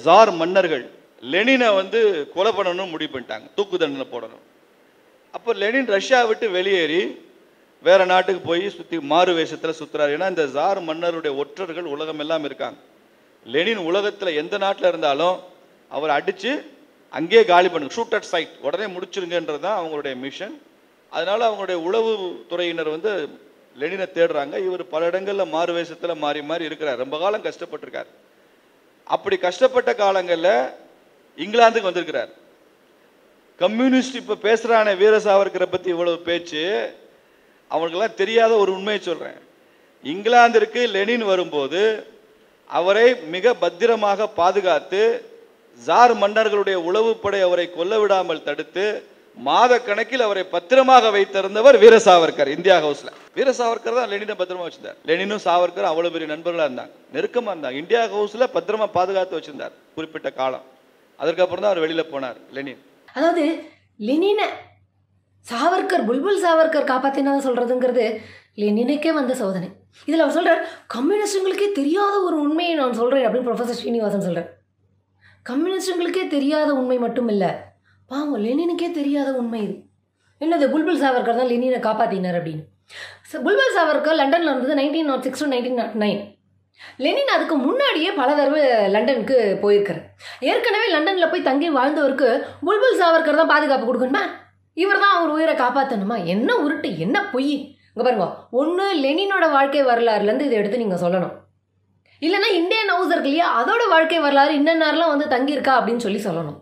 jar மன்னர்கள் லெனினை வந்து கொலை பண்ணணும்னு முடிவு பண்ணிட்டாங்க தூக்கு தண்டனை போடணும் அப்போ லெனின் ரஷ்யா விட்டு வெளியேறி வேற நாட்டுக்கு போய் சுற்றி மாறு வேஷத்தில் சுற்றுறாரு ஏன்னா இந்த ஜார் மன்னருடைய ஒற்றர்கள் உலகம் எல்லாம் இருக்காங்க லெனின் உலகத்தில் எந்த நாட்டில் இருந்தாலும் அவரை அடித்து அங்கேயே காலி பண்ணுங்க ஷூட் அட் சைட் உடனே முடிச்சிருங்கன்றது தான் அவங்களுடைய மிஷன் அதனால அவங்களுடைய உளவு துறையினர் வந்து லெனினை தேடுறாங்க இவர் பல இடங்களில் மாறு வேஷத்தில் மாறி மாறி இருக்கிறார் ரொம்ப காலம் கஷ்டப்பட்டிருக்கார் அப்படி கஷ்டப்பட்ட காலங்களில் இங்கிலாந்துக்கு வந்திருக்கிறார் கம்யூனிஸ்ட் இப்போ பேசுகிறானே வீர சாவர்கரை பற்றி இவ்வளவு பேச்சு அவனுக்கெல்லாம் தெரியாத ஒரு உண்மையை சொல்கிறேன் இங்கிலாந்திற்கு லெனின் வரும்போது அவரை மிக பத்திரமாக பாதுகாத்து ஜார் மன்னர்களுடைய உளவுப்படை அவரை கொல்ல விடாமல் தடுத்து மாத கணக்கில் அவரை பத்திரமாக வைத்திருந்தவர் வீர சாவர்கர் இந்தியா ஹவுஸ்ல வீர சாவர்கர் தான் லெனினை பத்திரமா வச்சிருந்தார் லெனினும் சாவர்கர் அவ்வளவு பெரிய நண்பர்களா இருந்தாங்க நெருக்கமா இருந்தாங்க இந்தியா ஹவுஸ்ல பத்திரமா பாதுகாத்து வச்சிருந்தார் குறிப்பிட்ட காலம் அதற்கப்புறம் தான் அவர் வெளியில போனார் லெனின் அதாவது லெனினை சாவர்கர் புல்புல் சாவர்கர் காப்பாத்தினா சொல்றதுங்கிறது லெனினுக்கே வந்த சோதனை இதில் அவர் சொல்றார் கம்யூனிஸ்டுங்களுக்கே தெரியாத ஒரு உண்மையை நான் சொல்றேன் அப்படின்னு ப்ரொஃபசர் ஸ்ரீனிவாசன் சொல்றார் கம்யூனிஸ்டுங்களுக்கே தெரியாத உண்மை மட்டும் இல்லை பாவம் லெனினுக்கே தெரியாத உண்மை இது என்னது புல்புல் சாவர்கர் தான் லெனினை காப்பாத்தினார் அப்படின்னு ச- புல்புல் சாவர்கர் லண்டனில் இருந்தது nineteen nought six to nineteen nought nine Lenin அதுக்கு முன்னாடியே பல தடவை லண்டனுக்கு போயிருக்காரு ஏற்கனவே லண்டனில் போய் தங்கி வாழ்ந்தவருக்கு புல்புல் சாவர்கர் தான் பாதுகாப்பு கொடுக்கணுமா இவர் தான் அவர் உயிரை காப்பாற்றணுமா என்ன உருட்டு என்ன பொய் இங்கே பாருங்க ஒன்று லெனினோட வாழ்க்கை வரலாறுலேருந்து இதை எடுத்து நீங்கள் சொல்லணும் இல்லைன்னா இந்தியன் ஹவுஸ் இருக்கு இல்லையா அதோட வாழ்க்கை வரலாறு இன்னென்னாரெலாம் வந்து தங்கியிருக்கா அப்படின்னு சொல்லி சொல்லணும்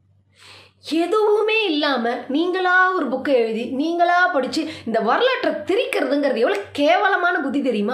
எதுவுமே இல்லாமல் நீங்களா ஒரு புக்கை எழுதி நீங்களா படித்து இந்த வரலாற்றை திரிக்கிறதுங்கிறது எவ்வளோ கேவலமான புத்தி தெரியுமா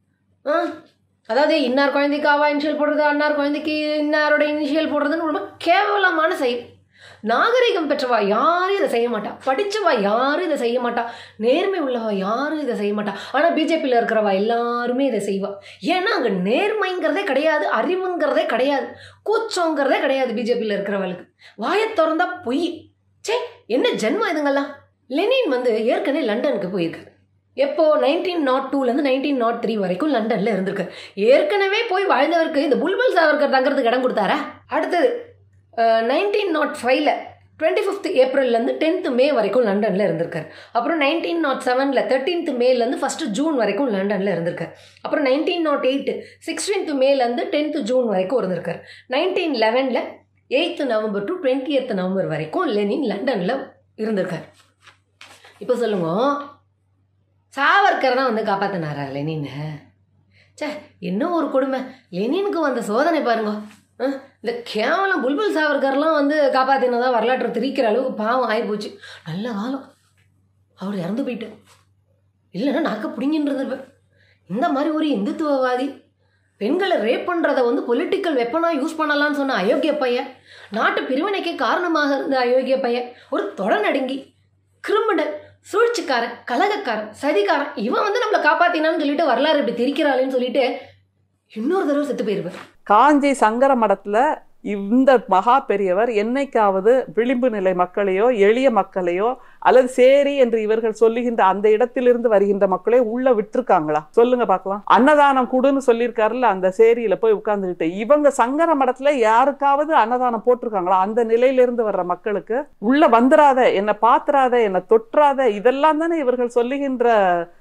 ஆ அதாவது இன்னார் குழந்தைக்கு அவா இனிஷியல் போடுறது அன்னார் குழந்தைக்கு இன்னாரோட இனிஷியல் போடுறதுன்னு ரொம்ப கேவலமான செயல் நாகரிகம் பெற்றவா யாரும் இதை செய்ய மாட்டா படிச்சவா யாரும் இதை செய்ய மாட்டா நேர்மை உள்ளவா யாரும் இதை செய்ய மாட்டா ஆனால் பிஜேபியில் இருக்கிறவா எல்லாருமே இதை செய்வா ஏன்னா அங்கே நேர்மைங்கிறதே கிடையாது அறிவுங்கிறதே கிடையாது கூச்சங்கிறதே கிடையாது பிஜேபியில் இருக்கிறவளுக்கு வாயை திறந்தா பொய் சே என்ன ஜென்மம் இதுங்கெல்லாம் லெனின் வந்து ஏற்கனவே லண்டனுக்கு போயிருக்காரு எப்போ நைன்டீன் நாட் டூலேருந்து நைன்டீன் நாட் த்ரீ வரைக்கும் லண்டனில் இருந்திருக்கு ஏற்கனவே போய் வாழ்ந்தவருக்கு இந்த புல்புல் சாவர்கர் தங்கறதுக்கு இடம் கொடுத்தாரா அடுத்தது நைன்டீன் நாட் ஃபைவ்ல டுவெண்ட்டி ஃபிஃப்த் ஏப்ரல்லேருந்து டென்த்து மே வரைக்கும் லண்டனில் இருந்திருக்காரு அப்புறம் நைன்டீன் நாட் செவனில் தேர்ட்டீன்த் மேலேருந்து ஃபஸ்ட்டு ஜூன் வரைக்கும் லண்டனில் இருந்திருக்காரு அப்புறம் நைன்டீன் நாட் எயிட்டு சிக்ஸ்டீன்த் மேலேருந்து டென்த்து ஜூன் வரைக்கும் இருந்திருக்காரு நைன்டீன் லெவனில் eighth November to twenty November வரைக்கும் லெனின் லண்டனில் இருந்திருக்காரு இப்போ சொல்லுங்க சாவர்கர் தான் வந்து காப்பாற்றினாரா லெனினை ச்சே என்ன ஒரு கொடுமை லெனினுக்கு வந்த சோதனை பாருங்க ஆ, இந்த கேவலம் புல்புல் சாவர்கர்லாம் வந்து காப்பாற்றினதா வரலாற்றை திரிக்கிற அளவுக்கு பாவம் ஆகிப்போச்சு நல்ல காலம் அவர் இறந்து போயிட்டு இல்லைன்னா நாக்க பிடிங்கின்னு இருந்திருப்பேன் இந்த மாதிரி ஒரு இந்துத்துவவாதி பெண்களை ரேப் பண்ணுறத வந்து பொலிட்டிக்கல் வெப்பனாக யூஸ் பண்ணலாம்னு சொன்ன அயோக்கிய பையன் நாட்டு பிரிவினைக்கு காரணமாக இருந்த அயோக்கிய பையன் ஒரு தொடநடுங்கி கிரிமினல் சூழ்ச்சிக்காரன் கலகக்காரன் சதிகாரன் இவன் வந்து நம்மளை காப்பாத்தினான்னு சொல்லிட்டு வரலாறு இப்படி திரிக்கிறாளேன்னு சொல்லிட்டு இன்னொரு தடவை செத்து போயிருப்பேன் காஞ்சி சங்கர மடத்துல இந்த மகா பெரியவர் என்னைக்காவது விளிம்பு நிலை மக்களையோ எளிய மக்களையோ அல்லது சேரி என்று இவர்கள் சொல்லுகின்ற அந்த இடத்திலிருந்து வருகின்ற மக்களே உள்ள விட்டுருக்காங்களா சொல்லுங்க பார்க்கலாம் அன்னதானம் கொடுன்னு சொல்லியிருக்காருல்ல அந்த சேரியில போய் உட்கார்ந்துக்கிட்டு இவங்க சங்கர மடத்துல யாருக்காவது அன்னதானம் போட்டிருக்காங்களா அந்த நிலையிலிருந்து வர்ற மக்களுக்கு உள்ள வந்துராத என்னை பாத்துறாத என்னை தொற்றாத இதெல்லாம் தானே இவர்கள் சொல்லுகின்ற